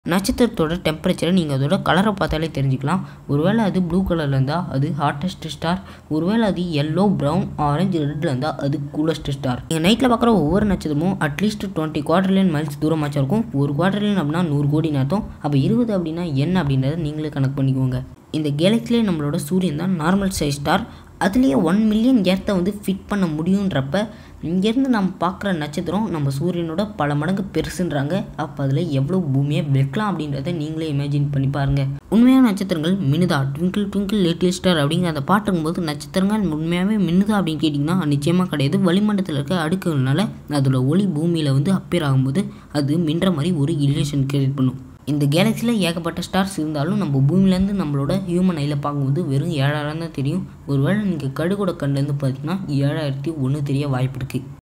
நட்சத்திரத்தோட டெம்பரேச்சரை நீங்கள் அதோட கலரை பார்த்தாலே தெரிஞ்சுக்கலாம் ஒருவேளை அது ப்ளூ கலரில் இருந்தால் அது ஹாட்டஸ்ட் ஸ்டார் ஒருவேளை அது எல்லோ ப்ரௌன் ஆரஞ்சு ரெட்டில் இருந்தால் அது கூலஸ்ட் ஸ்டார் நீங்கள் நைட்டில் பார்க்குற ஒவ்வொரு நட்சத்திரமும் அட்லீஸ்ட் டுவெண்ட்டி குவார்டர்லியன் மைல்ஸ் தூரமாச்சும் இருக்கும் ஒரு குவார்டர்லியன் அப்படின்னா நூறு கோடி அர்த்தம் அப்போ இருபது அப்படின்னா என்ன அப்படின்றத நீங்களே கணக்கு பண்ணிக்கோங்க இந்த கேலக்ஸிலே நம்மளோட சூரியன் தான் நார்மல் சைஸ் ஸ்டார் அதுலேயே ஒன் மில்லியன் எர்த்தை வந்து ஃபிட் பண்ண முடியுன்றப்ப இங்கேருந்து நம்ம பார்க்குற நட்சத்திரம் நம்ம சூரியனோட பல மடங்கு பெருசுன்றாங்க அப்போ அதில் எவ்வளோ பூமியை வைக்கலாம் அப்படின்றத நீங்களே இமேஜின் பண்ணி பாருங்கள் உண்மையான நட்சத்திரங்கள் மின்னுதா ட்விங்கிள் ட்விங்கிள் லிட்டில் ஸ்டார் அப்படிங்கிற அந்த பாட்டுங்கும்போது நட்சத்திரங்கள் உண்மையாகவே மின்னுதா அப்படின்னு கேட்டிங்கன்னா நிச்சயமாக கிடையாது வளிமண்டலத்தில் இருக்க அடுக்குகள்னால அதோட ஒளி பூமியில் வந்து அப்பேர் ஆகும்போது அது மின்ற மாதிரி ஒரு இல்யூஷன் கிரியேட் பண்ணும் இந்த கேலக்ஸியில் ஏகப்பட்ட ஸ்டார்ஸ் இருந்தாலும் நம்ம பூமியிலேருந்து நம்மளோட ஹியூமன் ஐயில் பார்க்கும்போது வெறும் ஏழாயிரம் தான் தெரியும் ஒருவேளை நீங்கள் கடுகோட கண்லேருந்து பார்த்தீங்கன்னா ஏழாயிரத்தி ஒன்று தெரிய வாய்ப்பு இருக்குது